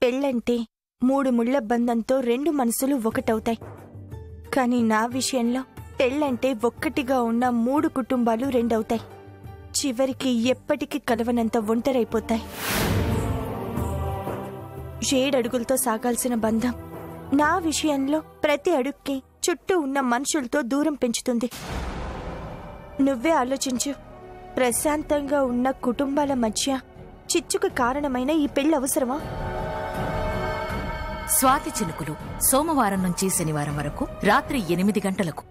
పెళ్ళంటే మూడు ముళ్ల బంధంతో రెండు మనసులు ఒకటవుతాయి కానీ నా విషయంలో పెళ్ళంటే ఒక్కటిగా ఉన్న మూడు కుటుంబాలు రెండవుతాయి చివరికి ఎప్పటికీ కలవనంత ఒంటరైపోతాయి ఏడడుగులతో సాగాల్సిన బంధం నా విషయంలో ప్రతి అడుక్కి చుట్టూ ఉన్న మనుషులతో దూరం పెంచుతుంది నువ్వే ఆలోచించు ప్రశాంతంగా ఉన్న కుటుంబాల మధ్య చిచ్చుకు కారణమైన ఈ పెళ్లి అవసరమా స్వాతి చినుకులు సోమవారం నుంచి శనివారం వరకు రాత్రి ఎనిమిది గంటలకు